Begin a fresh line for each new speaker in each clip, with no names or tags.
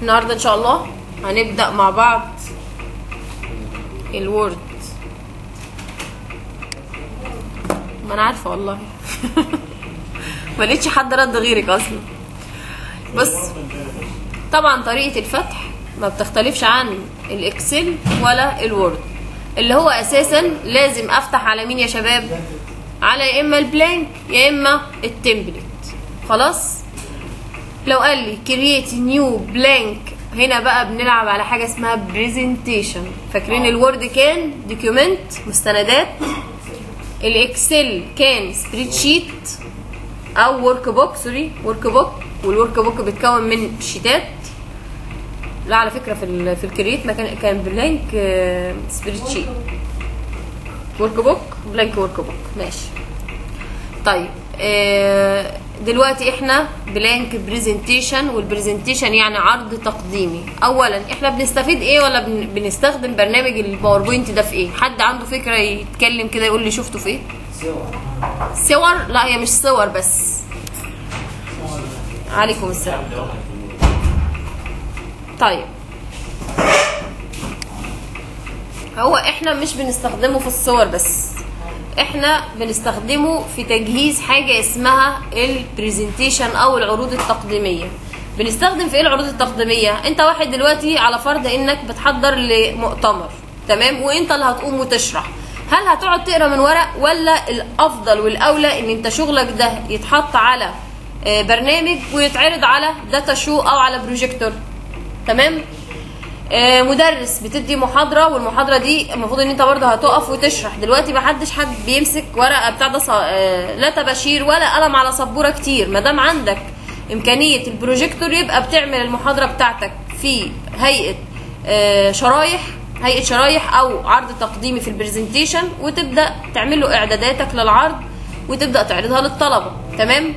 النهارده ان شاء الله هنبدا مع بعض الوورد ما انا عارفه والله ما لقيتش حد رد غيرك اصلا بص طبعا طريقه الفتح ما بتختلفش عن الاكسل ولا الوورد اللي هو اساسا لازم افتح على مين يا شباب على يا اما البلانك يا اما التمبلت خلاص لو قال لي كرييت نيو بلانك هنا بقى بنلعب على حاجه اسمها بريزنتيشن فاكرين الوورد كان دوكيومنت مستندات الاكسل كان سبريد شيت او ورك بوك سوري ورك بوك والورك بوك بيتكون من شيتات لا على فكره في ال في الكرييت ما كان كان بلانك سبريد شيت ورك بوك بلانك ورك بوك ماشي طيب آه، دلوقتي احنا بلانك بريزنتيشن والبريزنتيشن يعني عرض تقديمي اولا احنا بنستفيد ايه ولا بن- بنستخدم برنامج الباوربوينت ده في ايه حد عنده فكره يتكلم كده يقول لي شفته في ايه صور لا هي مش صور بس عليكم السلام طيب هو احنا مش بنستخدمه في الصور بس احنا بنستخدمه في تجهيز حاجة اسمها البرزنتيشن او العروض التقديمية بنستخدم في ايه العروض التقديمية انت واحد دلوقتي على فرض انك بتحضر لمؤتمر تمام وانت اللي هتقوم وتشرح هل هتقعد تقرا من ورق ولا الافضل والاولى ان انت شغلك ده يتحط على آه، برنامج ويتعرض على داتا شو او على بروجيكتور تمام آه، مدرس بتدي محاضره والمحاضره دي المفروض ان انت برضه هتقف وتشرح دلوقتي ما حدش حد بيمسك ورقه بتاع ده ص- آه، لا طباشير ولا قلم على سبوره كتير ما دام عندك امكانيه البروجيكتور يبقى بتعمل المحاضره بتاعتك في هيئه آه، شرايح هيئه شرايح او عرض تقديمي في البرزنتيشن وتبدا تعمل له اعداداتك للعرض وتبدا تعرضها للطلبه تمام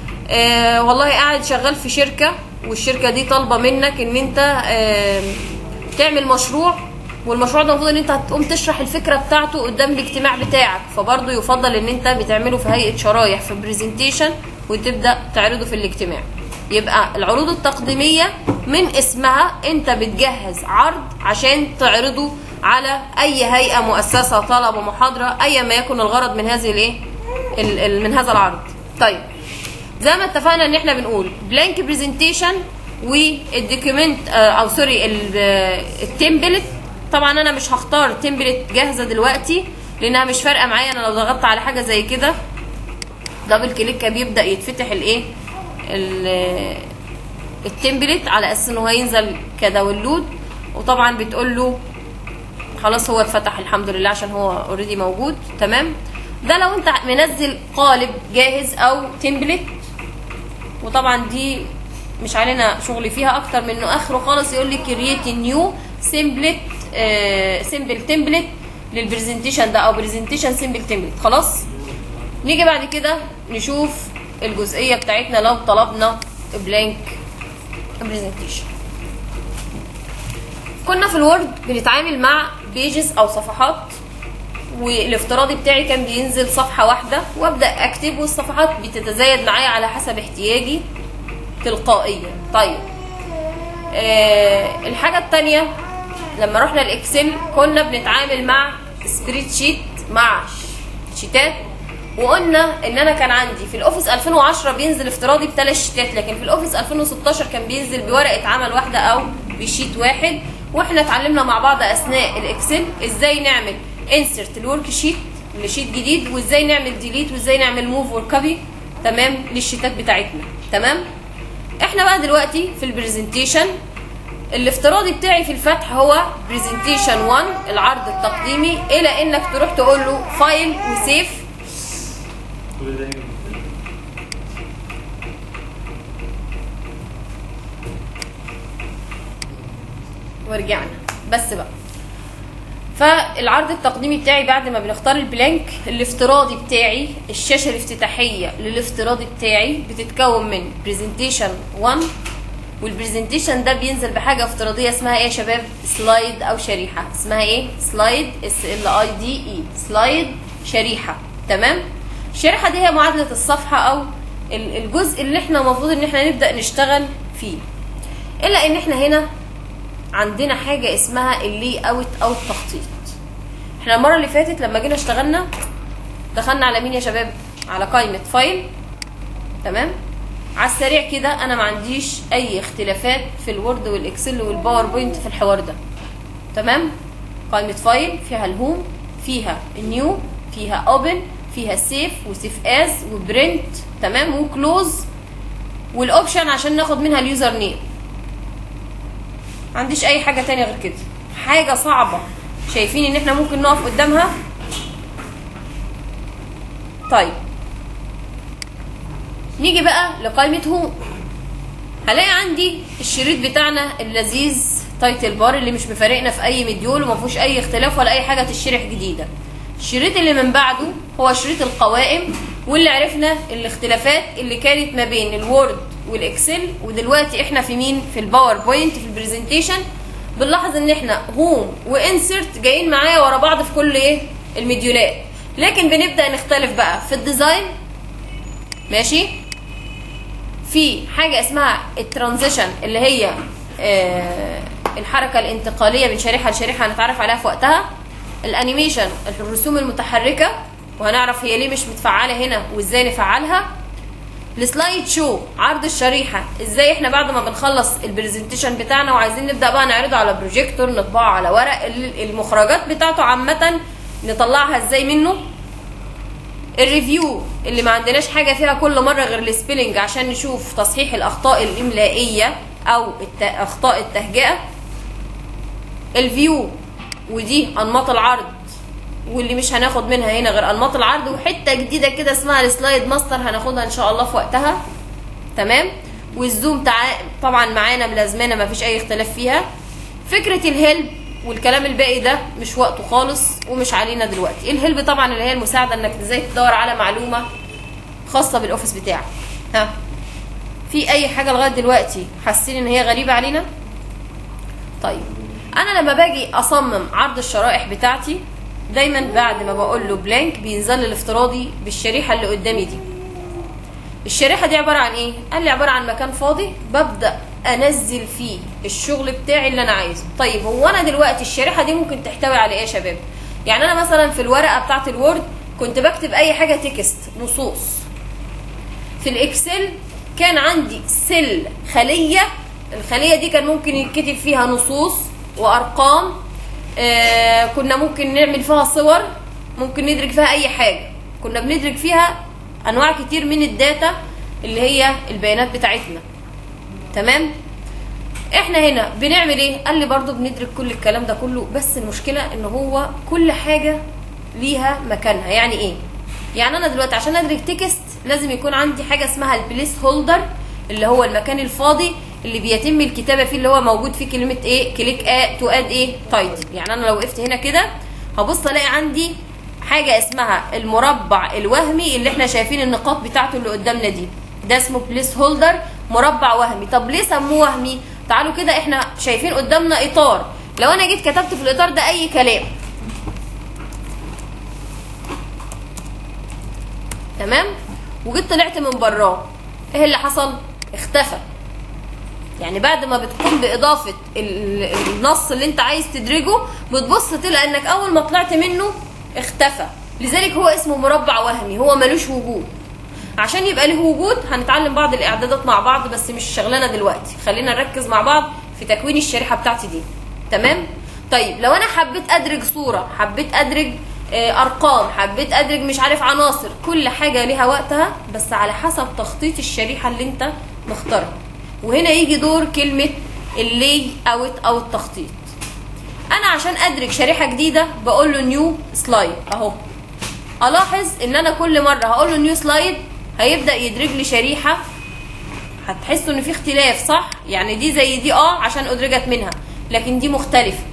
آه والله قاعد شغال في شركه والشركه دي طالبه منك ان انت آه تعمل مشروع والمشروع ده المفروض ان انت هتقوم تشرح الفكره بتاعته قدام الاجتماع بتاعك فبرضه يفضل ان انت بتعمله في هيئه شرايح في برزنتيشن وتبدا تعرضه في الاجتماع يبقى العروض التقديميه من اسمها انت بتجهز عرض عشان تعرضه على اي هيئه مؤسسه طلبه محاضره ايا ما يكن الغرض من هذه الايه ال- ال- من هذا العرض طيب زي ما اتفقنا ان احنا بنقول بلانك برزنتيشن والدوكيومنت او سوري التمبلت طبعا انا مش هختار تمبلت جاهزه دلوقتي لانها مش فارقه معايا انا لو ضغطت على حاجه زي كده دبل كليك بيبدا يتفتح الايه ال- التمبلت على اساس انه هينزل كداونلود وطبعا بتقول له خلاص هو اتفتح الحمد لله عشان هو اوريدي موجود تمام ده لو انت منزل قالب جاهز او تمبلت وطبعا دي مش علينا شغل فيها اكتر من انه اخره خالص يقول لي كرييت نيو سيمبلت سيمبل تمبلت للبرزنتيشن ده او برزنتيشن سيمبل تمبلت خلاص نيجي بعد كده نشوف الجزئيه بتاعتنا لو طلبنا بلانك برزنتيشن كنا في الوورد بنتعامل مع بيجز او صفحات والافتراضي بتاعي كان بينزل صفحة واحدة وابدأ اكتب والصفحات بتتزايد معايا على حسب احتياجي تلقائيا طيب آه الحاجة التانية لما رحنا الاكسل كنا بنتعامل مع سبريد شيت مع ش- شيتات وقلنا ان انا كان عندي في الاوفيس 2010 بينزل افتراضي بثلاث شيتات لكن في الاوفيس 2016 كان بينزل بورقه عمل واحده او بشيت واحد واحنا اتعلمنا مع بعض اثناء الاكسل ازاي نعمل انسرت الورك شيت لشيت جديد وازاي نعمل ديليت وازاي نعمل موف والكوبي تمام للشيتات بتاعتنا تمام احنا بقى دلوقتي في البرزنتيشن الافتراضي بتاعي في الفتح هو برزنتيشن 1 العرض التقديمي الى انك تروح تقول له فايل وسيف ورجعنا بس بقى فالعرض التقديمي بتاعي بعد ما بنختار البلانك الافتراضي بتاعي الشاشه الافتتاحيه للافتراضي بتاعي بتتكون من برزنتيشن 1 والبرزنتيشن ده بينزل بحاجه افتراضيه اسمها ايه يا شباب سلايد او شريحه اسمها ايه سلايد اس ال اي دي اي سلايد شريحه تمام الشريحه دي هي معادله الصفحه او ال- الجزء اللي احنا المفروض ان احنا نبدا نشتغل فيه الا ان احنا هنا عندنا حاجه اسمها اللي اوت او التخطيط احنا المره اللي فاتت لما جينا اشتغلنا دخلنا على مين يا شباب على قائمه فايل تمام على السريع كده انا ما عنديش اي اختلافات في الوورد والاكسل والباوربوينت في الحوار ده تمام قائمه فايل فيها الهوم فيها النيو فيها اوبن فيها سيف وسيف از وبرنت تمام وكلوز والاوبشن عشان ناخد منها اليوزر نيم ما عنديش اي حاجه تانية غير كده حاجه صعبه شايفين ان احنا ممكن نقف قدامها طيب نيجي بقى لقائمه هوم هلاقي عندي الشريط بتاعنا اللذيذ تايتل بار اللي مش مفارقنا في اي مديول وما فيهوش اي اختلاف ولا اي حاجه تشرح جديده الشريط اللي من بعده هو شريط القوائم واللي عرفنا الاختلافات اللي كانت ما بين الوورد والاكسل ودلوقتي احنا في مين في الباوربوينت في البرزنتيشن بنلاحظ ان احنا هوم وانسرت جايين معايا ورا بعض في كل ايه المديولات لكن بنبدا نختلف بقى في الديزاين ماشي في حاجه اسمها الترانزيشن اللي هي آه الحركه الانتقاليه من شريحه لشريحه هنتعرف عليها في وقتها الانيميشن الرسوم المتحركه وهنعرف هي ليه مش متفعله هنا وازاي نفعلها السلايد شو عرض الشريحه ازاي احنا بعد ما بنخلص البرزنتيشن بتاعنا وعايزين نبدا بقى نعرضه على بروجيكتور نطبعه على ورق المخرجات بتاعته عامه نطلعها ازاي منه الريفيو اللي ما عندناش حاجه فيها كل مره غير السبيلنج عشان نشوف تصحيح الاخطاء الاملائيه او الت... اخطاء التهجئه الفيو ودي انماط العرض واللي مش هناخد منها هنا غير انماط العرض وحته جديده كده اسمها السلايد ماستر هناخدها ان شاء الله في وقتها تمام والزوم تع... طبعا معانا ملازمانه ما فيش اي اختلاف فيها فكره الهيلب والكلام الباقي ده مش وقته خالص ومش علينا دلوقتي الهيلب طبعا اللي هي المساعده انك ازاي تدور على معلومه خاصه بالاوفيس بتاعك ها في اي حاجه لغايه دلوقتي حاسين ان هي غريبه علينا طيب انا لما باجي اصمم عرض الشرائح بتاعتي دايما بعد ما بقول له بلانك بينزل لي الافتراضي بالشريحه اللي قدامي دي الشريحه دي عباره عن ايه قال لي عباره عن مكان فاضي ببدا انزل فيه الشغل بتاعي اللي انا عايزه طيب هو انا دلوقتي الشريحه دي ممكن تحتوي على ايه يا شباب يعني انا مثلا في الورقه بتاعه الوورد كنت بكتب اي حاجه تكست نصوص في الاكسل كان عندي سل خليه الخليه دي كان ممكن يتكتب فيها نصوص وارقام آه كنا ممكن نعمل فيها صور ممكن ندرج فيها اي حاجه كنا بندرج فيها انواع كتير من الداتا اللي هي البيانات بتاعتنا تمام احنا هنا بنعمل ايه قال لي برضو بندرج كل الكلام ده كله بس المشكله ان هو كل حاجه ليها مكانها يعني ايه يعني انا دلوقتي عشان ادرج تكست لازم يكون عندي حاجه اسمها البليس هولدر اللي هو المكان الفاضي اللي بيتم الكتابه فيه اللي هو موجود فيه كلمه ايه كليك ا تو اد ايه تايتل يعني انا لو وقفت هنا كده هبص الاقي عندي حاجه اسمها المربع الوهمي اللي احنا شايفين النقاط بتاعته اللي قدامنا دي ده اسمه بليس هولدر مربع وهمي طب ليه سموه وهمي تعالوا كده احنا شايفين قدامنا اطار لو انا جيت كتبت في الاطار ده اي كلام تمام وجيت طلعت من براه ايه اللي حصل اختفى يعني بعد ما بتقوم باضافه النص اللي انت عايز تدرجه بتبص تلاقي انك اول ما طلعت منه اختفى لذلك هو اسمه مربع وهمي هو ملوش وجود عشان يبقى له وجود هنتعلم بعض الاعدادات مع بعض بس مش شغلنا دلوقتي خلينا نركز مع بعض في تكوين الشريحه بتاعتي دي تمام طيب لو انا حبيت ادرج صوره حبيت ادرج ارقام حبيت ادرج مش عارف عناصر كل حاجه ليها وقتها بس على حسب تخطيط الشريحه اللي انت مختارها وهنا يجي دور كلمه اللي اوت او التخطيط انا عشان ادرج شريحه جديده بقول له نيو سلايد اهو الاحظ ان انا كل مره هقول له نيو سلايد هيبدا يدرج لي شريحه هتحسوا ان في اختلاف صح يعني دي زي دي اه عشان ادرجت منها لكن دي مختلفه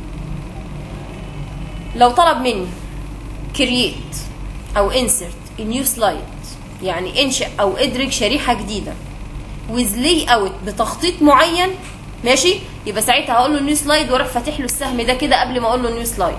لو طلب مني كرييت او انسرت نيو سلايد يعني انشئ او ادرج شريحه جديده with layout بتخطيط معين ماشي يبقى ساعتها هقول له نيو سلايد واروح فاتح له السهم ده كده قبل ما اقول له نيو سلايد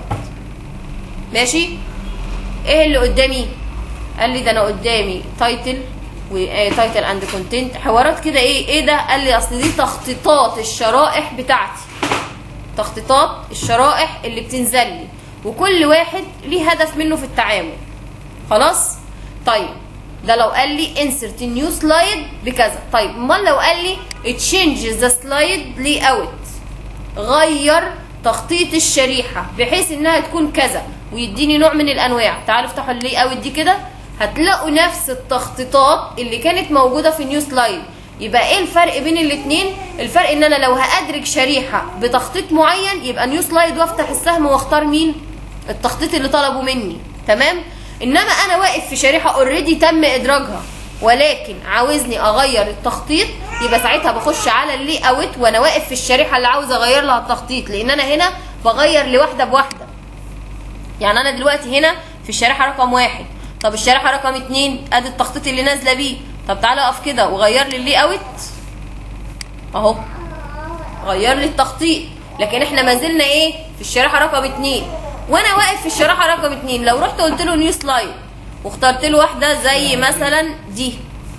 ماشي ايه اللي قدامي قال لي ده انا قدامي تايتل وتايتل اند كونتنت حوارات كده ايه ايه ده قال لي اصل دي تخطيطات الشرائح بتاعتي تخطيطات الشرائح اللي بتنزل لي وكل واحد ليه هدف منه في التعامل خلاص طيب ده لو قال لي insert new slide بكذا طيب امال لو قال لي change the slide layout غير تخطيط الشريحة بحيث انها تكون كذا ويديني نوع من الانواع تعالوا افتحوا اللي اوت دي كده هتلاقوا نفس التخطيطات اللي كانت موجودة في نيو سلايد يبقى ايه الفرق بين الاتنين الفرق ان انا لو هادرج شريحة بتخطيط معين يبقى نيو سلايد وافتح السهم واختار مين التخطيط اللي طلبوا مني تمام انما انا واقف في شريحة اوريدي تم ادراجها ولكن عاوزني اغير التخطيط يبقى ساعتها بخش على اللي اوت وانا واقف في الشريحه اللي عاوز اغير لها التخطيط لان انا هنا بغير لواحده بواحده يعني انا دلوقتي هنا في الشريحه رقم واحد طب الشريحه رقم اتنين ادي التخطيط اللي نازله بيه طب تعالى اقف كده وغير لي اللي اوت اهو غير لي التخطيط لكن احنا ما زلنا ايه في الشريحه رقم اتنين وانا واقف في الشريحه رقم اتنين لو رحت قلت له نيو سلايد واخترت له واحده زي مثلا دي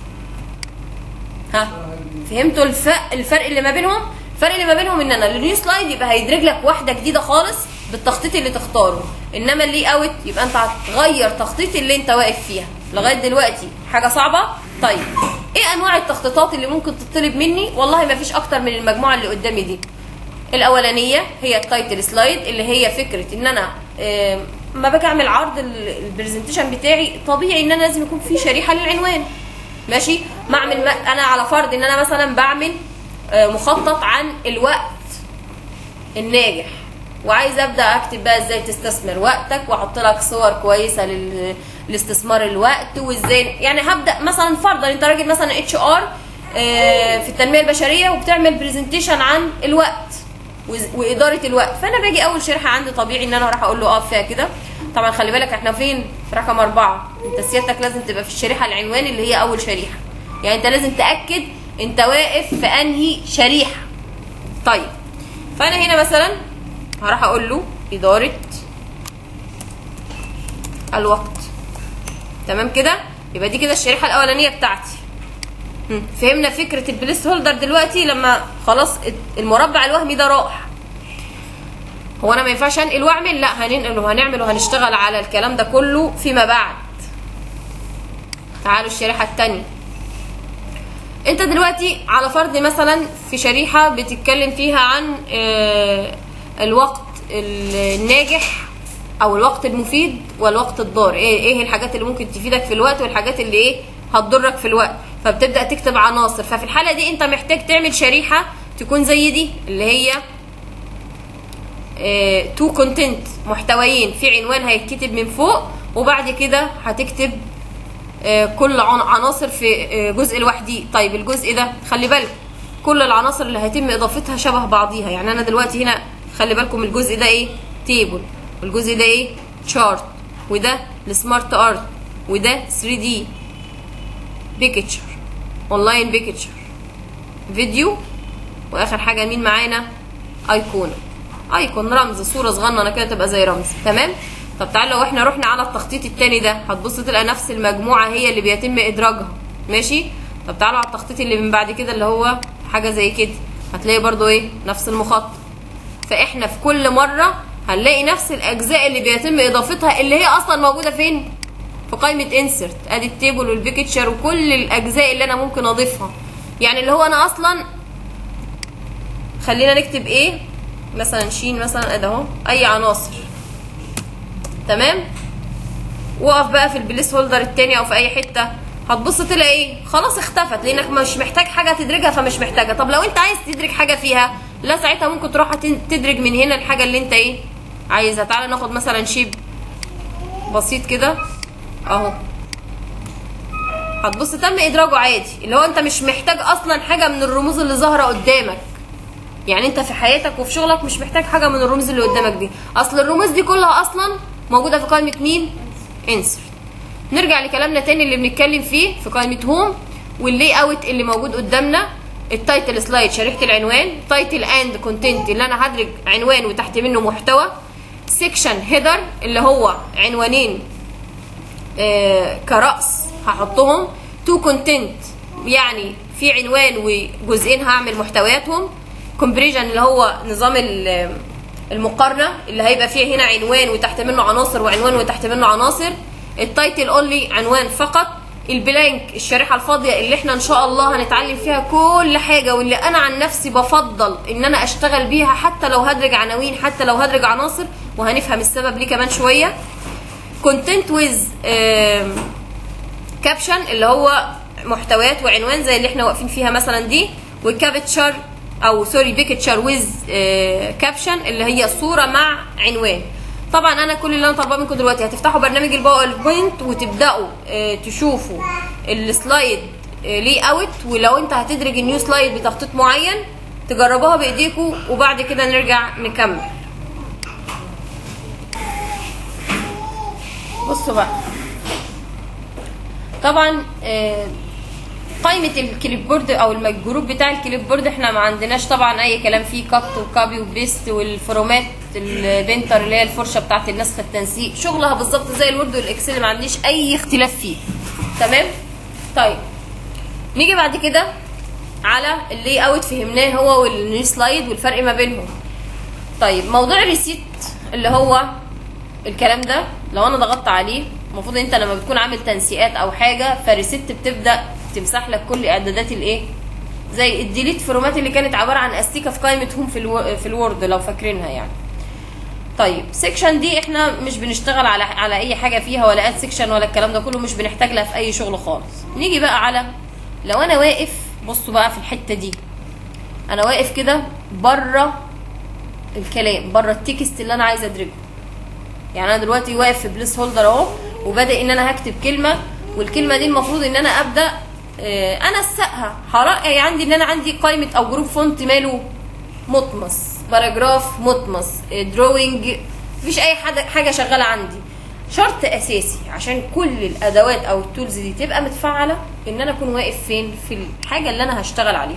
ها فهمتوا الفرق الفرق اللي ما بينهم الفرق اللي ما بينهم ان انا النيو سلايد يبقى هيدرج لك واحده جديده خالص بالتخطيط اللي تختاره انما اللي اوت يبقى انت هتغير تخطيط اللي انت واقف فيها لغايه دلوقتي حاجه صعبه طيب ايه انواع التخطيطات اللي ممكن تطلب مني والله ما فيش اكتر من المجموعه اللي قدامي دي الاولانيه هي التايتل سلايد اللي هي فكره ان انا آه، ما باجي اعمل عرض ال- البرزنتيشن بتاعي طبيعي ان انا لازم يكون في شريحه للعنوان ماشي ما اعمل ما انا على فرض ان انا مثلا بعمل آه، مخطط عن الوقت الناجح وعايز ابدا اكتب بقى ازاي تستثمر وقتك واحط لك صور كويسه لل... لاستثمار الوقت وازاي يعني هبدا مثلا فرضا انت راجل مثلا اتش ار في التنميه البشريه وبتعمل برزنتيشن عن الوقت وز- واداره الوقت فانا باجي اول شريحه عندي طبيعي ان انا اروح اقول له اقف فيها كده طبعا خلي بالك احنا فين في رقم أربعة انت سيادتك لازم تبقى في الشريحه العنوان اللي هي اول شريحه يعني انت لازم تاكد انت واقف في انهي شريحه طيب فانا هنا مثلا هروح اقول له اداره الوقت تمام كده يبقى دي كده الشريحه الاولانيه بتاعتي مم. فهمنا فكره البليس هولدر دلوقتي لما خلاص المربع الوهمي ده راح هو انا ما ينفعش انقل واعمل لا هننقل وهنعمل وهنشتغل على الكلام ده كله فيما بعد تعالوا الشريحه الثانيه انت دلوقتي على فرض مثلا في شريحه بتتكلم فيها عن آه، الوقت الناجح او الوقت المفيد والوقت الضار ايه ايه الحاجات اللي ممكن تفيدك في الوقت والحاجات اللي ايه هتضرك في الوقت فبتبدا تكتب عناصر ففي الحاله دي انت محتاج تعمل شريحه تكون زي دي اللي هي تو كونتنت محتويين في عنوان هيتكتب من فوق وبعد كده هتكتب آه، كل عن- عناصر في آه، جزء لوحديه طيب الجزء ده خلي بالك كل العناصر اللي هيتم اضافتها شبه بعضيها يعني انا دلوقتي هنا خلي بالكم الجزء ده ايه تيبل والجزء ده ايه شارت وده السمارت ارت وده 3 دي بيكتشر اونلاين بيكتشر فيديو واخر حاجه مين معانا ايقونه ايقون رمز صوره صغننه كده تبقى زي رمز تمام طب تعال لو احنا رحنا على التخطيط التاني ده هتبص تلاقي نفس المجموعه هي اللي بيتم ادراجها ماشي طب تعالوا على التخطيط اللي من بعد كده اللي هو حاجه زي كده هتلاقي برضو ايه نفس المخطط فاحنا في كل مره هنلاقي نفس الاجزاء اللي بيتم اضافتها اللي هي اصلا موجوده فين في قائمه انسرت ادي التيبل والبيكتشر وكل الاجزاء اللي انا ممكن اضيفها يعني اللي هو انا اصلا خلينا نكتب ايه مثلا شين مثلا ادي اهو اي عناصر تمام وقف بقى في البليس هولدر التاني او في اي حته هتبص تلاقي ايه خلاص اختفت لانك مش محتاج حاجه تدرجها فمش محتاجه طب لو انت عايز تدرج حاجه فيها لا ساعتها ممكن تروح تن- تدرج من هنا الحاجه اللي انت ايه عايزها تعالى ناخد مثلا شيب بسيط كده اهو هتبص تم ادراجه عادي اللي هو انت مش محتاج اصلا حاجه من الرموز اللي ظاهره قدامك يعني انت في حياتك وفي شغلك مش محتاج حاجه من الرموز اللي قدامك دي اصل الرموز دي كلها اصلا موجوده في قائمه مين انسر نرجع لكلامنا تاني اللي بنتكلم فيه في قائمه هوم واللي اوت اللي موجود قدامنا التايتل سلايد شريحه العنوان تايتل اند كونتنت اللي انا هدرج عنوان وتحت منه محتوى سيكشن هيدر اللي هو عنوانين آه، كرأس هحطهم تو كونتنت يعني في عنوان وجزئين هعمل محتوياتهم كومبريجن اللي هو نظام ال- المقارنه اللي هيبقى فيه هنا عنوان وتحت منه عناصر وعنوان وتحت منه عناصر التايتل اونلي عنوان فقط البلانك الشريحه الفاضيه اللي احنا ان شاء الله هنتعلم فيها كل حاجه واللي انا عن نفسي بفضل ان انا اشتغل بيها حتى لو هدرج عناوين حتى لو هدرج عناصر وهنفهم السبب ليه كمان شويه كونتنت ويز كابشن اللي هو محتويات وعنوان زي اللي احنا واقفين فيها مثلا دي والكابتشر او سوري بيكتشر ويز كابشن اللي هي صوره مع عنوان طبعا انا كل اللي انا طالباه منكم دلوقتي هتفتحوا برنامج الباوربوينت وتبداوا آه، تشوفوا السلايد لي اوت ولو انت هتدرج النيو سلايد بتخطيط معين تجربوها بايديكم وبعد كده نرجع نكمل بصوا بقى طبعا آه، قائمة الكليب بورد او الم- الجروب بتاع الكليب بورد احنا ما عندناش طبعا اي كلام فيه كات وكابي وبيست والفرومات البنتر اللي هي الفرشه بتاعت النسخ التنسيق شغلها بالظبط زي الوورد والاكسل ما عنديش اي اختلاف فيه تمام طيب نيجي بعد كده على اللي اوت فهمناه هو والنيو سلايد والفرق ما بينهم طيب موضوع الريسيت اللي هو الكلام ده لو انا ضغطت عليه المفروض انت لما بتكون عامل تنسيقات او حاجه فالريسيت بتبدا تمسح لك كل اعدادات الايه زي الديليت فرومات اللي كانت عباره عن استيكه في قائمه هوم في الو... في الوورد لو فاكرينها يعني طيب سيكشن دي احنا مش بنشتغل على على اي حاجه فيها ولا اد سيكشن ولا الكلام ده كله مش بنحتاج لها في اي شغل خالص نيجي بقى على لو انا واقف بصوا بقى في الحته دي انا واقف كده بره الكلام بره التكست اللي انا عايزه ادرجه يعني انا دلوقتي واقف في بليس هولدر اهو وبادئ ان انا هكتب كلمه والكلمه دي المفروض ان انا ابدا آه، انسقها هلاقي عندي ان انا عندي قائمه او جروب فونت ماله مطمس باراجراف مطمس دروينج مفيش اي حاجه حاجه شغاله عندي شرط اساسي عشان كل الادوات او التولز دي تبقى متفعله ان انا اكون واقف فين في الحاجه اللي انا هشتغل عليها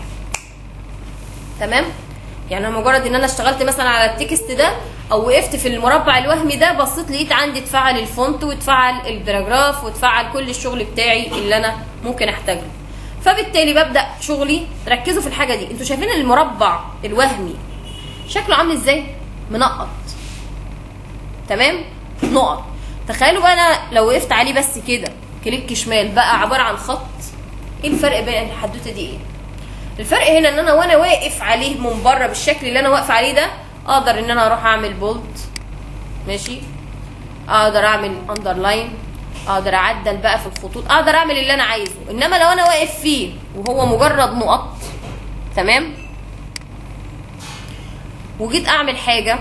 تمام يعني انا مجرد ان انا اشتغلت مثلا على التكست ده او وقفت في المربع الوهمي ده بصيت لقيت عندي اتفعل الفونت واتفعل الباراجراف واتفعل كل الشغل بتاعي اللي انا ممكن احتاجه فبالتالي ببدا شغلي ركزوا في الحاجه دي انتوا شايفين المربع الوهمي شكله عامل ازاي منقط تمام نقط تخيلوا بقى انا لو وقفت عليه بس كده كليك شمال بقى عباره عن خط ايه الفرق بين الحدوته دي ايه الفرق هنا ان انا وانا واقف عليه من بره بالشكل اللي انا واقف عليه ده اقدر ان انا اروح اعمل بولد ماشي اقدر اعمل اندرلاين اقدر اعدل بقى في الخطوط اقدر اعمل اللي انا عايزه انما لو انا واقف فيه وهو مجرد نقط تمام وجيت اعمل حاجه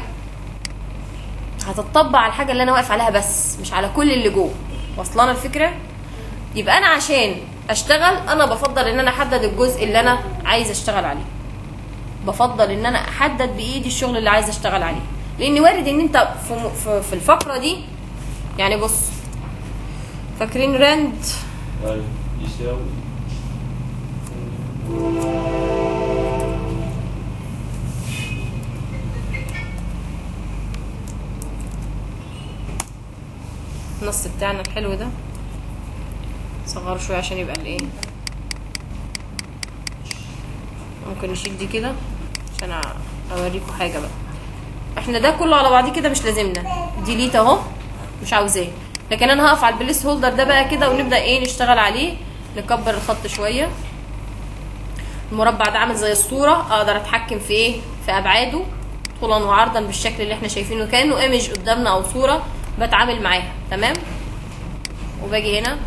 هتطبق على الحاجه اللي انا واقف عليها بس مش على كل اللي جوه واصلانه الفكره يبقى انا عشان اشتغل انا بفضل ان انا احدد الجزء اللي انا عايز اشتغل عليه بفضل ان انا احدد بايدي الشغل اللي عايز اشتغل عليه لان وارد ان انت في في, في الفقره دي يعني بص فاكرين راند
أيوة يساوي
النص بتاعنا الحلو ده صغره شويه عشان يبقى الايه ممكن نشيل دي كده عشان اوريكم حاجه بقى احنا ده كله على بعضيه كده مش لازمنا ديليت اهو مش عاوزاه لكن انا هقف على البليس هولدر ده بقى كده ونبدا ايه نشتغل عليه نكبر الخط شويه المربع ده عامل زي الصوره اقدر اتحكم في ايه في ابعاده طولا وعرضا بالشكل اللي احنا شايفينه كانه ايمج قدامنا او صوره بتعامل معاها تمام وباجي هنا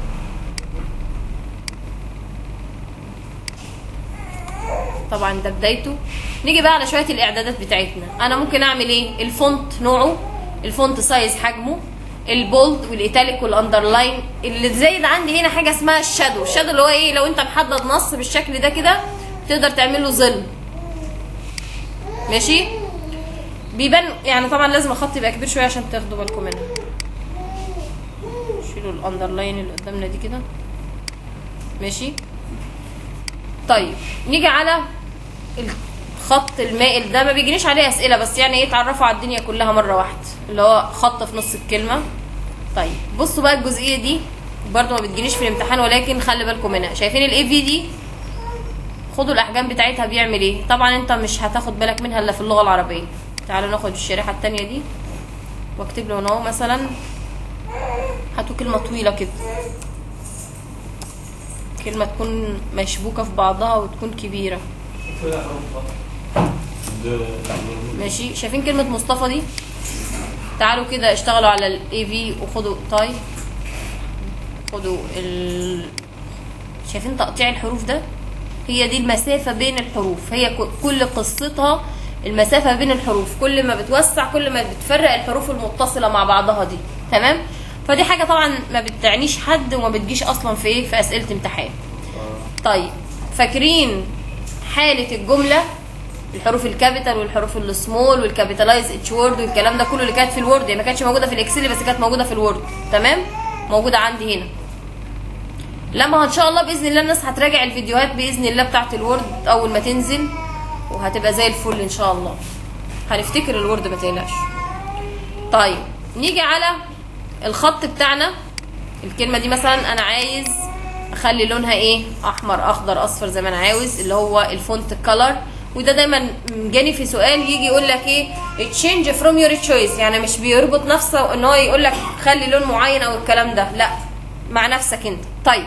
طبعا ده بدايته نيجي بقى على شويه الاعدادات بتاعتنا انا ممكن اعمل ايه الفونت نوعه الفونت سايز حجمه البولد والايتاليك والاندرلاين اللي زايد عندي هنا حاجه اسمها الشادو الشادو اللي هو ايه لو انت محدد نص بالشكل ده كده تقدر تعمل له ظل ماشي بيبان يعني طبعا لازم الخط يبقى كبير شويه عشان تاخدوا بالكم منها شيلوا الاندرلاين اللي قدامنا دي كده ماشي طيب نيجي على الخط المائل ده ما بيجينيش عليه اسئله بس يعني ايه اتعرفوا على الدنيا كلها مره واحده اللي هو خط في نص الكلمه طيب بصوا بقى الجزئيه دي برضو ما بتجينيش في الامتحان ولكن خلي بالكم منها شايفين الاي في دي خدوا الاحجام بتاعتها بيعمل ايه طبعا انت مش هتاخد بالك منها الا في اللغه العربيه تعالوا ناخد الشريحه التانية دي واكتب له هنا اهو مثلا هاتوا كلمه طويله كده كلمه تكون مشبوكه في بعضها وتكون كبيره
De,
ماشي شايفين كلمة مصطفى دي تعالوا كده اشتغلوا على الاي في وخدوا تاي خدوا ال شايفين تقطيع الحروف ده هي دي المسافة بين الحروف هي ك- كل قصتها المسافة بين الحروف كل ما بتوسع كل ما بتفرق الحروف المتصلة مع بعضها دي تمام فدي حاجة طبعا ما بتعنيش حد وما بتجيش اصلا في ايه في اسئلة امتحان طيب فاكرين حالة الجملة الحروف الكابيتال والحروف السمول والكابيتالايز اتش وورد والكلام ده كله اللي كانت في الوورد يعني ما كانتش موجودة في الاكسل بس كانت موجودة في الوورد تمام موجودة عندي هنا لما ان شاء الله باذن الله الناس هتراجع الفيديوهات باذن الله بتاعت الوورد اول ما تنزل وهتبقى زي الفل ان شاء الله هنفتكر الوورد ما تقلقش طيب نيجي على الخط بتاعنا الكلمه دي مثلا انا عايز اخلي لونها ايه احمر اخضر اصفر زي ما انا عاوز اللي هو الفونت كلر وده دايما جاني في سؤال يجي يقول لك ايه تشينج فروم يور تشويس يعني مش بيربط نفسه ان هو يقول لك خلي لون معين او الكلام ده لا مع نفسك انت طيب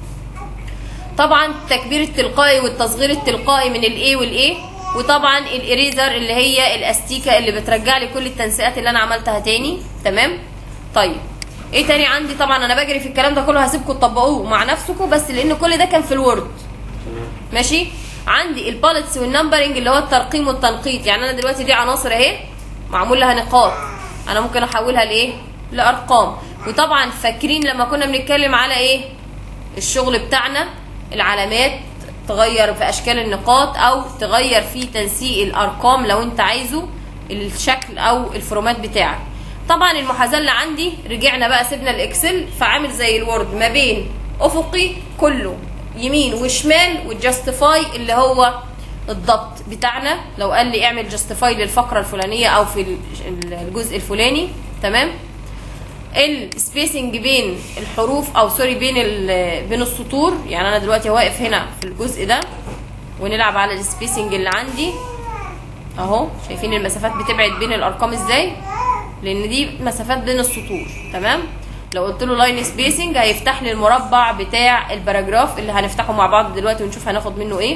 طبعا التكبير التلقائي والتصغير التلقائي من الاي والاي وطبعا الاريزر اللي هي الاستيكه اللي بترجع لي كل التنسيقات اللي انا عملتها تاني تمام طيب ايه تاني عندي طبعا انا بجري في الكلام ده كله هسيبكم تطبقوه مع نفسكم بس لان كل ده كان في الوورد ماشي عندي البالتس والنمبرنج اللي هو الترقيم والتنقيط يعني انا دلوقتي دي عناصر اهي معمول لها نقاط انا ممكن احولها لايه لارقام وطبعا فاكرين لما كنا بنتكلم على ايه الشغل بتاعنا العلامات تغير في اشكال النقاط او تغير في تنسيق الارقام لو انت عايزه الشكل او الفورمات بتاعك طبعا المحاذاه اللي عندي رجعنا بقى سيبنا الاكسل فعامل زي الوورد ما بين افقي كله يمين وشمال والجاستيفاي اللي هو الضبط بتاعنا لو قال لي اعمل جاستيفاي للفقره الفلانيه او في ال- الجزء الفلاني تمام السبيسنج بين الحروف او سوري بين ال- بين السطور يعني انا دلوقتي واقف هنا في الجزء ده ونلعب على السبيسنج اللي عندي اهو شايفين المسافات بتبعد بين الارقام ازاي لان دي مسافات بين السطور تمام لو قلت له لاين سبيسنج هيفتح لي المربع بتاع الباراجراف اللي هنفتحه مع بعض دلوقتي ونشوف هناخد منه ايه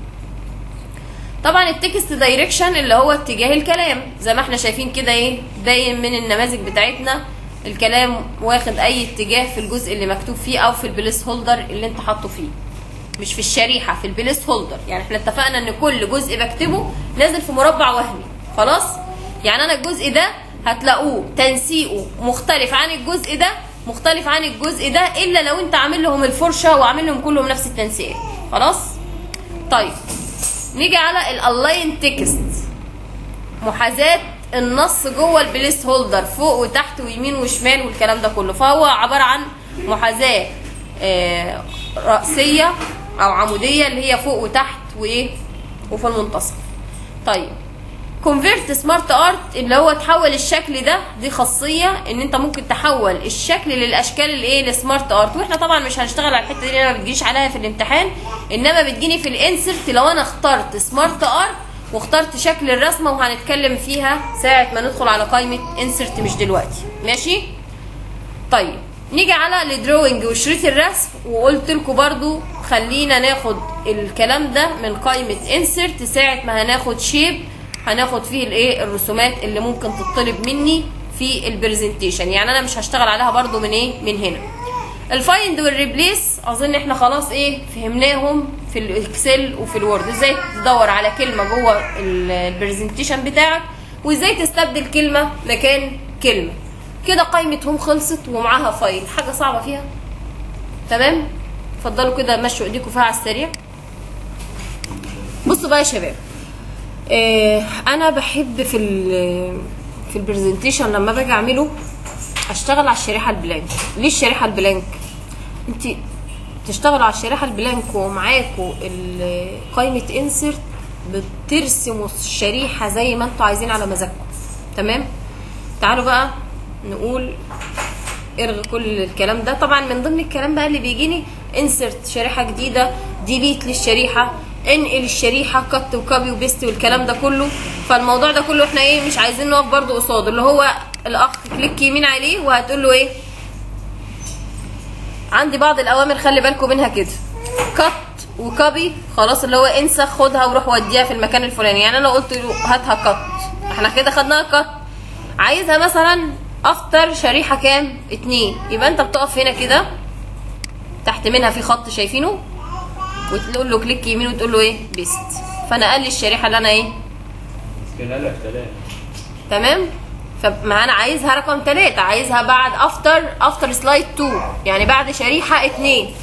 طبعا التكست دايركشن اللي هو اتجاه الكلام زي ما احنا شايفين كده ايه باين من النماذج بتاعتنا الكلام واخد اي اتجاه في الجزء اللي مكتوب فيه او في البليس هولدر اللي انت حاطه فيه مش في الشريحه في البليس هولدر يعني احنا اتفقنا ان كل جزء بكتبه نازل في مربع وهمي خلاص يعني انا الجزء ده هتلاقوه تنسيقه مختلف عن الجزء ده مختلف عن الجزء ده الا لو انت عامل لهم الفرشه وعامل لهم كلهم نفس التنسيق خلاص طيب نيجي على الالاين تكست محاذاه النص جوه البليس هولدر فوق وتحت ويمين وشمال والكلام ده كله فهو عباره عن محاذاه آه، رأسيه او عموديه اللي هي فوق وتحت وايه وفي المنتصف طيب كونفيرت سمارت ارت اللي هو تحول الشكل ده دي خاصيه ان انت ممكن تحول الشكل للاشكال الايه السمارت ارت واحنا طبعا مش هنشتغل على الحته دي لان ما بتجيش عليها في الامتحان انما بتجيني في الانسرت لو انا اخترت سمارت ارت واخترت شكل الرسمه وهنتكلم فيها ساعه ما ندخل على قائمه انسرت مش دلوقتي ماشي طيب نيجي على الدروينج وشريط الرسم وقلت لكم برضو خلينا ناخد الكلام ده من قائمه انسرت ساعه ما هناخد شيب هناخد فيه الايه الرسومات اللي ممكن تطلب مني في البرزنتيشن يعني انا مش هشتغل عليها برضو من ايه من هنا الفايند والريبليس اظن احنا خلاص ايه فهمناهم في الاكسل وفي الوورد ازاي تدور على كلمه جوه ال- البرزنتيشن بتاعك وازاي تستبدل كلمه مكان كلمه كده قائمه هوم خلصت ومعاها فايل حاجه صعبه فيها تمام اتفضلوا كده مشوا ايديكم فيها على السريع بصوا بقى يا شباب آه، انا بحب في ال في البرزنتيشن لما باجي اعمله اشتغل على الشريحه البلانك ليه الشريحه البلانك انت تشتغلوا على الشريحه البلانك ومعاكوا ال- قائمه انسرت بترسموا الشريحه زي ما انتوا عايزين على مزاجكم تمام تعالوا بقى نقول الغي كل الكلام ده طبعا من ضمن الكلام بقى اللي بيجيني انسرت شريحه جديده ديليت للشريحه انقل الشريحه كت وكوبي وبيست والكلام ده كله فالموضوع ده كله احنا ايه مش عايزين نقف برضو قصاده اللي هو الاخ كليك يمين عليه وهتقول له ايه عندي بعض الاوامر خلي بالكم منها كده كت وكوبي خلاص اللي هو انسخ خدها وروح وديها في المكان الفلاني يعني انا قلت له هاتها كت احنا كده خدناها كت عايزها مثلا افتر شريحه كام اتنين يبقى انت بتقف هنا كده تحت منها في خط شايفينه وتقول له كليك يمين وتقول له ايه بيست فانا قال لي الشريحه اللي انا ايه
كان قال لك ثلاثة
تمام فما انا عايزها رقم ثلاثة عايزها بعد افتر افتر سلايد 2 يعني بعد شريحة اتنين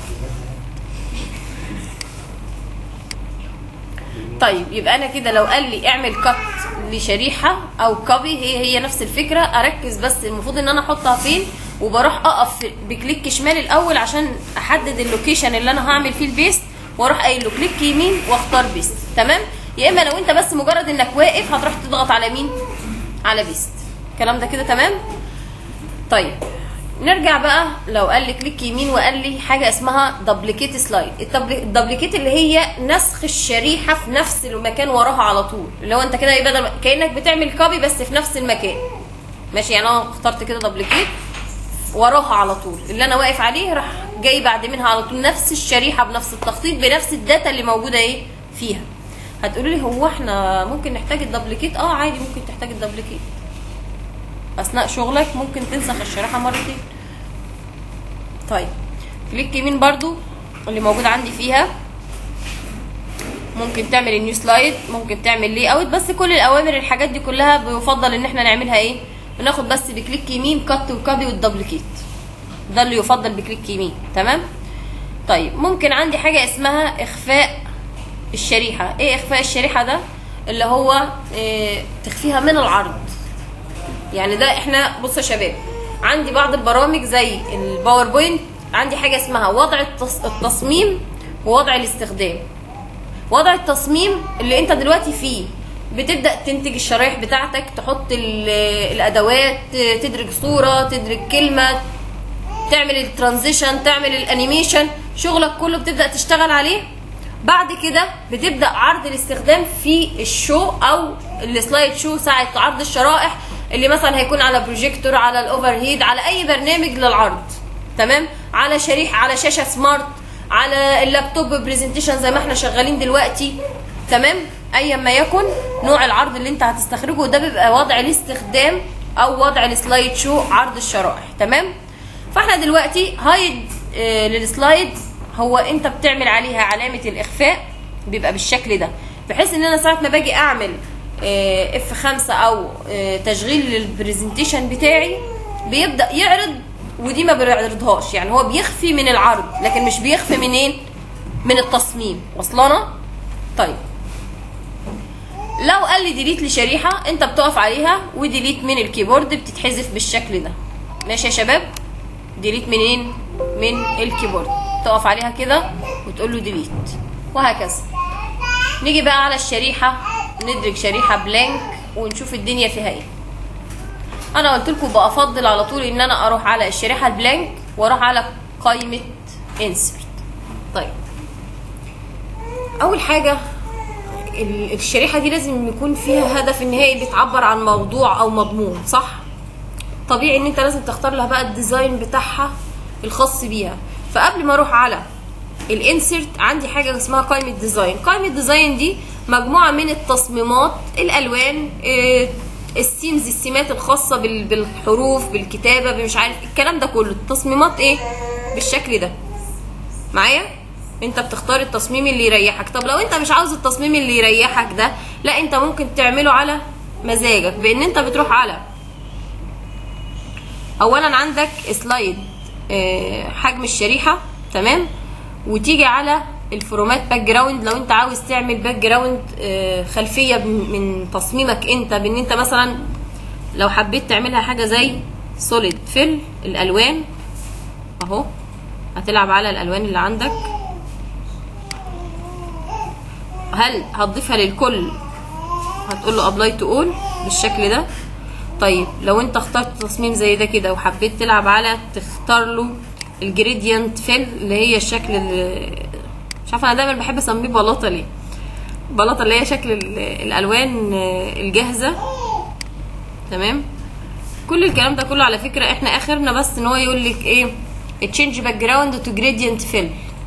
طيب يبقى انا كده لو قال لي اعمل كت لشريحة او كوبي هي هي نفس الفكرة اركز بس المفروض ان انا احطها فين وبروح اقف في- بكليك شمال الاول عشان احدد اللوكيشن اللي انا هعمل فيه البيست واروح قايل له كليك يمين واختار بيست تمام يا اما لو انت بس مجرد انك واقف هتروح تضغط على مين على بيست الكلام ده كده تمام طيب نرجع بقى لو قال لي كليك يمين وقال لي حاجه اسمها دبليكيت سلايد الدبليكيت اللي هي نسخ الشريحه في نفس المكان وراها على طول اللي هو انت كده ايه بدل كانك بتعمل كوبي بس في نفس المكان ماشي يعني انا اخترت كده دبليكيت وراها على طول اللي انا واقف عليه راح جاي بعد منها على طول نفس الشريحه بنفس التخطيط بنفس الداتا اللي موجوده ايه فيها هتقولوا لي هو احنا ممكن نحتاج الدبليكيت اه عادي ممكن تحتاج الدبليكيت اثناء شغلك ممكن تنسخ الشريحه مرتين طيب كليك يمين برضو اللي موجود عندي فيها ممكن تعمل النيو سلايد ممكن تعمل لي اوت بس كل الاوامر الحاجات دي كلها بيفضل ان احنا نعملها ايه بناخد بس بكليك يمين كت وكوبي والدبليكيت ده اللي يفضل بكليك يمين تمام طيب ممكن عندي حاجه اسمها اخفاء الشريحه ايه اخفاء الشريحه ده اللي هو إيه تخفيها من العرض يعني ده احنا بصوا يا شباب عندي بعض البرامج زي الباوربوينت عندي حاجه اسمها وضع التص... التصميم ووضع الاستخدام وضع التصميم اللي انت دلوقتي فيه بتبدا تنتج الشرايح بتاعتك تحط ال- الادوات تدرج صوره تدرج كلمه تعمل الترانزيشن تعمل الانيميشن شغلك كله بتبدا تشتغل عليه بعد كده بتبدا عرض الاستخدام في الشو او السلايد شو ساعه عرض الشرائح اللي مثلا هيكون على بروجيكتور على الاوفر هيد على اي برنامج للعرض تمام على شريحه على شاشه سمارت على اللابتوب برزنتيشن زي ما احنا شغالين دلوقتي تمام ايا ما يكن نوع العرض اللي انت هتستخرجه ده بيبقى وضع الاستخدام او وضع السلايد شو عرض الشرائح تمام فاحنا دلوقتي هايد آه، للسلايد هو انت بتعمل عليها علامه الاخفاء بيبقى بالشكل ده بحيث ان انا ساعه ما باجي اعمل اف 5 او آه، تشغيل للبرزنتيشن بتاعي بيبدا يعرض ودي ما بيعرضهاش يعني هو بيخفي من العرض لكن مش بيخفي منين من التصميم وصلنا طيب لو قال لي ديليت لشريحه انت بتقف عليها وديليت من الكيبورد بتتحذف بالشكل ده ماشي يا شباب ديليت منين من الكيبورد تقف عليها كده وتقول له ديليت وهكذا نيجي بقى على الشريحه ندرج شريحه بلانك ونشوف الدنيا فيها ايه انا قلت لكم بفضل على طول ان انا اروح على الشريحه البلانك واروح على قائمه انسرت طيب اول حاجه ال- الشريحه دي لازم يكون فيها هدف نهائي بتعبر عن موضوع او مضمون صح طبيعي ان انت لازم تختار لها بقى الديزاين بتاعها الخاص بيها فقبل ما اروح على الانسرت عندي حاجه اسمها قائمه ديزاين قائمه ديزاين دي مجموعه من التصميمات الالوان آه، السيمز السمات الخاصه بال- بالحروف بالكتابه مش عارف الكلام ده كله التصميمات ايه بالشكل ده معايا انت بتختار التصميم اللي يريحك طب لو انت مش عاوز التصميم اللي يريحك ده لا انت ممكن تعمله على مزاجك بان انت بتروح على اولا عندك سلايد آه، حجم الشريحه تمام وتيجي على الفورمات باك جراوند لو انت عاوز تعمل باك جراوند آه، خلفيه من من تصميمك انت بان انت مثلا لو حبيت تعملها حاجه زي سوليد فيل الالوان اهو هتلعب على الالوان اللي عندك هل هتضيفها للكل هتقول له ابلاي تو اول بالشكل ده طيب لو انت اخترت تصميم زي ده كده وحبيت تلعب على تختار له الجريدينت فيل اللي هي الشكل اللي مش عارفه انا دايما بحب اسميه بلاطه ليه بلاطه اللي هي شكل ال- الالوان آه، الجاهزه تمام كل الكلام ده كله على فكره احنا اخرنا بس ان هو يقول لك ايه تشينج باك جراوند تو جريدينت فيل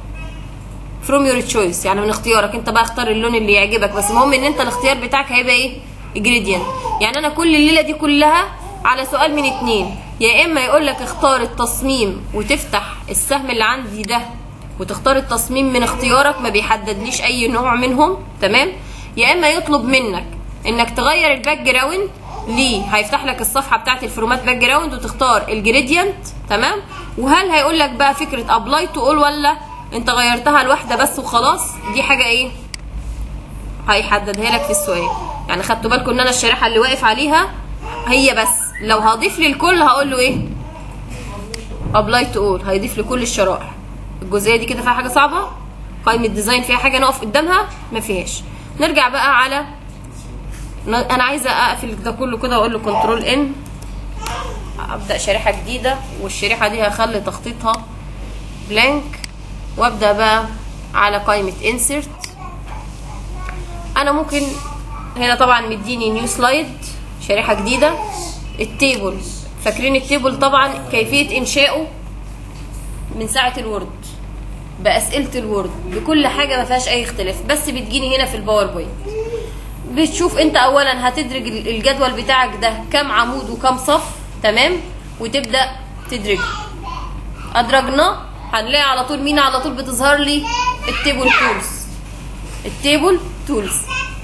فروم يور تشويس يعني من اختيارك انت بقى اختار اللون اللي يعجبك بس المهم ان انت الاختيار بتاعك هيبقى ايه جريدينت يعني انا كل الليله دي كلها على سؤال من اتنين يا اما يقول لك اختار التصميم وتفتح السهم اللي عندي ده وتختار التصميم من اختيارك ما بيحددليش اي نوع منهم تمام يا اما يطلب منك انك تغير الباك جراوند ليه هيفتح لك الصفحه بتاعت الفورمات باك جراوند وتختار الجريدينت تمام وهل هيقول لك بقى فكره ابلاي تو اول ولا انت غيرتها لواحده بس وخلاص دي حاجه ايه هيحددها لك في السؤال يعني خدتوا بالكم ان انا الشريحه اللي واقف عليها هي بس لو هضيف للكل هقول له ايه ابلاي تو اول هيضيف لكل الشرائح الجزئيه دي كده فيها حاجه صعبه قائمه ديزاين فيها حاجه نقف قدامها ما فيهاش نرجع بقى على ن- انا عايزه اقفل ده كله كده واقول له كنترول ان ابدا شريحه جديده والشريحه دي هخلي تخطيطها بلانك وابدا بقى على قائمه انسرت انا ممكن هنا طبعا مديني نيو سلايد شريحه جديده التيبل فاكرين التيبل طبعا كيفيه انشائه من ساعه الوورد باسئله الوورد بكل حاجه ما فيهاش اي اختلاف بس بتجيني هنا في الباوربوينت بتشوف انت اولا هتدرج ال- الجدول بتاعك ده كام عمود وكام صف تمام وتبدا تدرجه ادرجنا هنلاقي على طول مين على طول بتظهر لي التيبل تولز التيبل تولز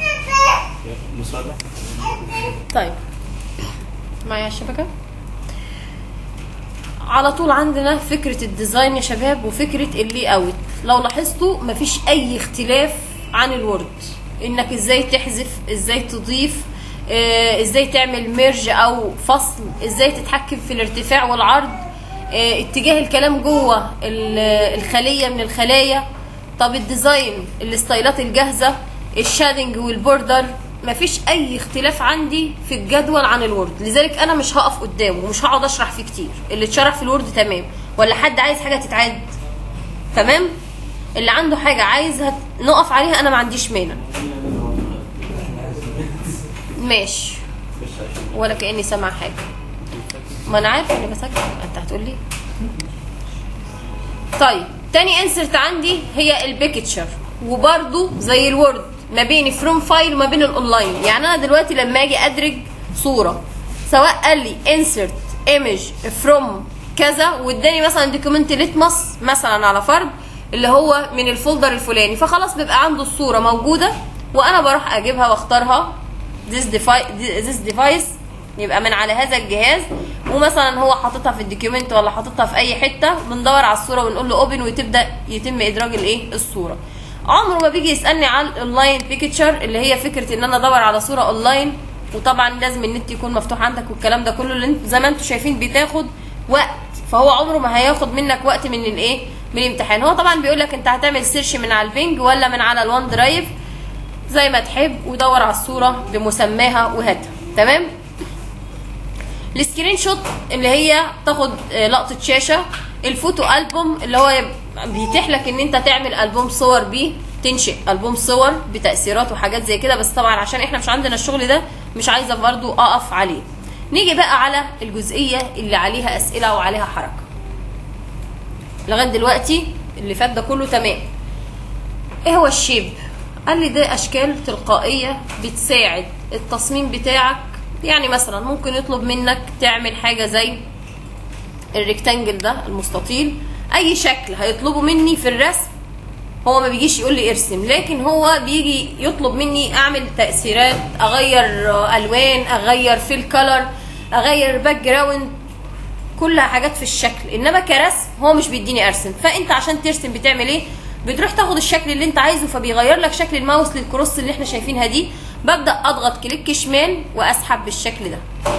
مصالح
طيب معايا الشبكة على طول عندنا فكرة الديزاين يا شباب وفكرة اللي اوت لو لاحظتوا مفيش اي اختلاف عن الوورد انك ازاي تحذف ازاي تضيف آه، ازاي تعمل ميرج او فصل ازاي تتحكم في الارتفاع والعرض آه، اتجاه الكلام جوه ال- الخلية من الخلايا طب الديزاين الستايلات الجاهزة الشادنج والبوردر مفيش اي اختلاف عندي في الجدول عن الوورد لذلك انا مش هقف قدامه ومش هقعد اشرح فيه كتير اللي اتشرح في الوورد تمام ولا حد عايز حاجه تتعاد تمام اللي عنده حاجه عايزها نقف عليها انا ما عنديش مانع ماشي ولا كاني سامع حاجه ما انا عارفه اني بسجل انت هتقول لي طيب تاني انسرت عندي هي البيكتشر وبرده زي الوورد ما بين فروم فايل وما بين الاونلاين يعني انا دلوقتي لما اجي ادرج صوره سواء قال لي انسرت ايمج فروم كذا واداني مثلا دوكيمنت ليتمس مثلا على فرض اللي هو من الفولدر الفلاني فخلاص بيبقى عنده الصوره موجوده وانا بروح اجيبها واختارها this device this device يبقى من على هذا الجهاز ومثلا هو حاططها في الدوكيومنت ولا حاططها في اي حته بندور على الصوره ونقول له اوبن وتبدا يتم ادراج الايه الصوره عمره ما بيجي يسالني على الاونلاين بيكتشر اللي هي فكره ان انا ادور على صوره اونلاين وطبعا لازم النت يكون مفتوح عندك والكلام ده كله اللي انت زي ما انتم شايفين بتاخد وقت فهو عمره ما هياخد منك وقت من الايه من الامتحان هو طبعا بيقول لك انت هتعمل سيرش من على البنج ولا من على الوان درايف زي ما تحب ودور على الصوره بمسماها وهاتها تمام السكرين شوت اللي هي تاخد آه، لقطه شاشه الفوتو البوم اللي هو بيتيح لك ان انت تعمل البوم صور بيه تنشئ البوم صور بتاثيرات وحاجات زي كده بس طبعا عشان احنا مش عندنا الشغل ده مش عايزه برضو اقف عليه نيجي بقى على الجزئيه اللي عليها اسئله وعليها حركه لغايه دلوقتي اللي فات ده كله تمام ايه هو الشيب قال لي ده اشكال تلقائيه بتساعد التصميم بتاعك يعني مثلا ممكن يطلب منك تعمل حاجه زي الريكتانجل ده المستطيل اي شكل هيطلبه مني في الرسم هو ما بيجيش يقول لي ارسم لكن هو بيجي يطلب مني اعمل تاثيرات اغير آه، الوان اغير في الكلر اغير باك جراوند كلها حاجات في الشكل انما كرسم هو مش بيديني ارسم فانت عشان ترسم بتعمل ايه بتروح تاخد الشكل اللي انت عايزه فبيغير لك شكل الماوس للكروس اللي احنا شايفينها دي ببدا اضغط كليك شمال واسحب بالشكل ده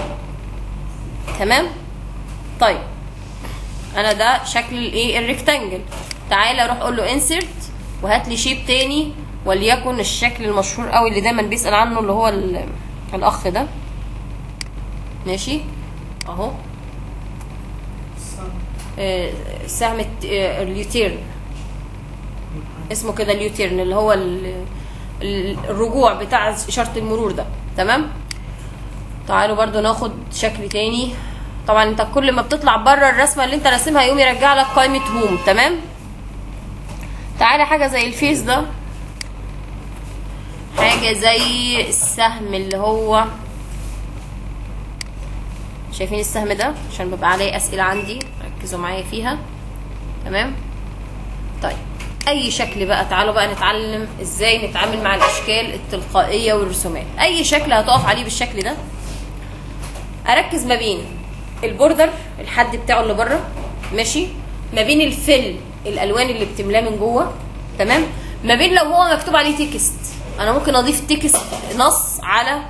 تمام طيب انا ده شكل الايه الريكتانجل تعالى اروح اقول له انسرت وهات لي شيب تاني وليكن الشكل المشهور قوي اللي دايما بيسال عنه اللي هو ال- الاخ ده ماشي اهو آه، سهم الت- آه، اليوتيرن اسمه كده اليوتيرن اللي هو ال- ال- الرجوع بتاع اشاره المرور ده تمام تعالوا برضو ناخد شكل تاني طبعا انت كل ما بتطلع بره الرسمه اللي انت راسمها يقوم يرجع لك قائمه هوم تمام تعالى حاجه زي الفيس ده حاجه زي السهم اللي هو شايفين السهم ده عشان بيبقى عليه اسئله عندي ركزوا معايا فيها تمام طيب اي شكل بقى تعالوا بقى نتعلم ازاي نتعامل مع الاشكال التلقائيه والرسومات اي شكل هتقف عليه بالشكل ده اركز ما بين البوردر الحد بتاعه اللي بره ماشي ما بين الفل الالوان اللي بتملاه من جوه تمام ما بين لو هو مكتوب عليه تكست انا ممكن اضيف تكست نص على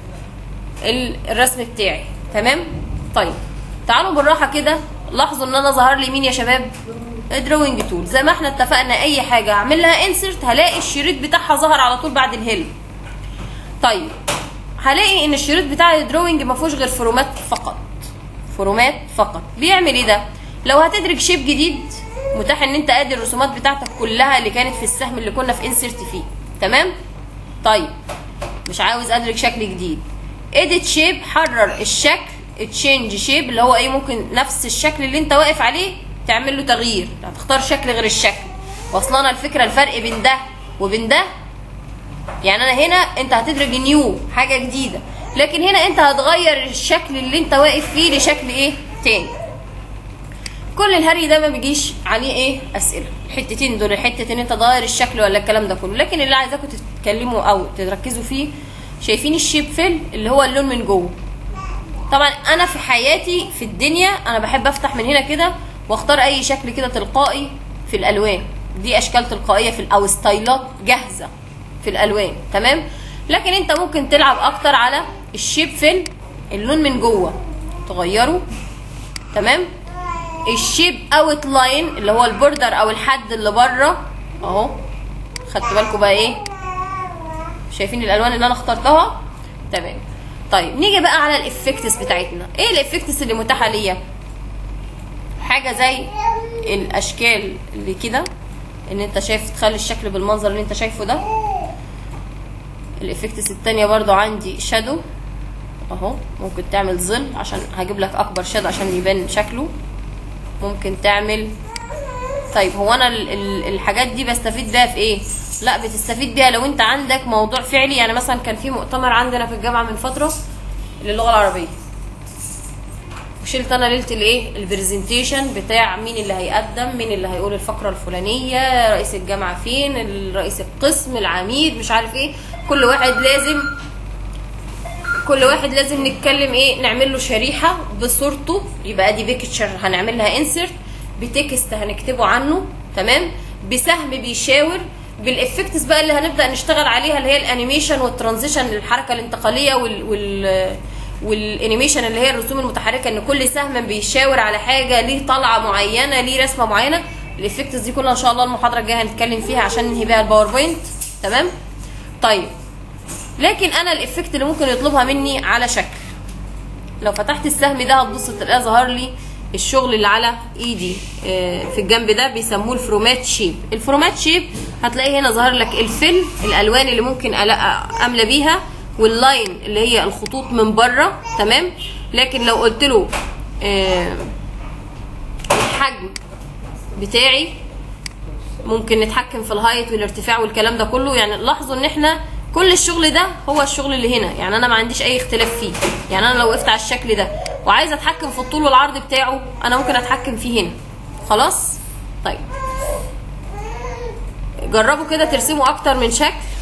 ال- الرسم بتاعي تمام طيب تعالوا بالراحه كده لاحظوا ان انا ظهر لي مين يا شباب الدروينج تول زي ما احنا اتفقنا اي حاجه اعمل لها انسرت هلاقي الشريط بتاعها ظهر على طول بعد الهيلب طيب هلاقي ان الشريط بتاع الدروينج ما فيهوش غير فرومات فقط فرومات فقط بيعمل ايه ده لو هتدرج شيب جديد متاح ان انت ادي الرسومات بتاعتك كلها اللي كانت في السهم اللي كنا في انسرت فيه تمام طيب مش عاوز ادرج شكل جديد اديت شيب حرر الشكل تشينج شيب اللي هو ايه ممكن نفس الشكل اللي انت واقف عليه تعمل له تغيير هتختار شكل غير الشكل واصلنا الفكره الفرق بين ده وبين ده يعني انا هنا انت هتدرج نيو حاجه جديده لكن هنا انت هتغير الشكل اللي انت واقف فيه لشكل ايه تاني كل الهري ده ما بيجيش عليه ايه اسئله الحتتين دول الحته ان انت تغير الشكل ولا الكلام ده كله لكن اللي عايزاكم تتكلموا او تركزوا فيه شايفين الشيب فيل اللي هو اللون من جوه طبعا انا في حياتي في الدنيا انا بحب افتح من هنا كده واختار اي شكل كده تلقائي في الالوان دي اشكال تلقائيه في ال- او ستايلات جاهزه في الالوان تمام لكن انت ممكن تلعب اكتر على الشيب فيل اللون من جوه تغيره تمام الشيب اوت لاين اللي هو البوردر او الحد اللي بره اهو خدتوا بالكم بقى ايه شايفين الالوان اللي انا اخترتها تمام طيب نيجي بقى على الافكتس بتاعتنا ايه الافكتس اللي متاحه ليا حاجه زي الاشكال اللي كده ان انت شايف تخلي الشكل بالمنظر اللي انت شايفه ده الافكتس التانية برضو عندي شادو اهو ممكن تعمل ظل عشان هجيب لك اكبر شادو عشان يبان شكله ممكن تعمل طيب هو انا ال- ال- الحاجات دي بستفيد بيها في ايه لا بتستفيد بيها لو انت عندك موضوع فعلي يعني مثلا كان في مؤتمر عندنا في الجامعه من فتره للغه العربيه وشلت انا ليله الايه البرزنتيشن بتاع مين اللي هيقدم مين اللي هيقول الفقره الفلانيه رئيس الجامعه فين ال- رئيس القسم العميد مش عارف ايه كل واحد لازم كل واحد لازم نتكلم ايه نعمل له شريحه بصورته يبقى دي بيكتشر هنعمل لها انسرت بتكست هنكتبه عنه تمام بسهم بيشاور بالافكتس بقى اللي هنبدا نشتغل عليها اللي هي الانيميشن والترانزيشن للحركه الانتقاليه وال, وال والانيميشن اللي هي الرسوم المتحركه ان كل سهم بيشاور على حاجه ليه طلعه معينه ليه رسمه معينه الافكتس دي كلها ان شاء الله المحاضره الجايه هنتكلم فيها عشان ننهي بيها الباوربوينت تمام طيب لكن انا الافكت اللي ممكن يطلبها مني على شكل لو فتحت السهم ده هتبص تلاقيه ظهر لي الشغل اللي على ايدي آه، في الجنب ده بيسموه الفرومات شيب الفرومات شيب هتلاقي هنا ظهر لك الفل الالوان اللي ممكن ألا- املى بيها واللاين اللي هي الخطوط من بره تمام لكن لو قلت له آه، الحجم بتاعي ممكن نتحكم في الهايت والارتفاع والكلام ده كله يعني لاحظوا ان احنا كل الشغل ده هو الشغل اللي هنا يعني انا ما عنديش اي اختلاف فيه يعني انا لو وقفت على الشكل ده وعايزه اتحكم في الطول والعرض بتاعه انا ممكن اتحكم فيه هنا خلاص طيب جربوا كده ترسموا اكتر من شكل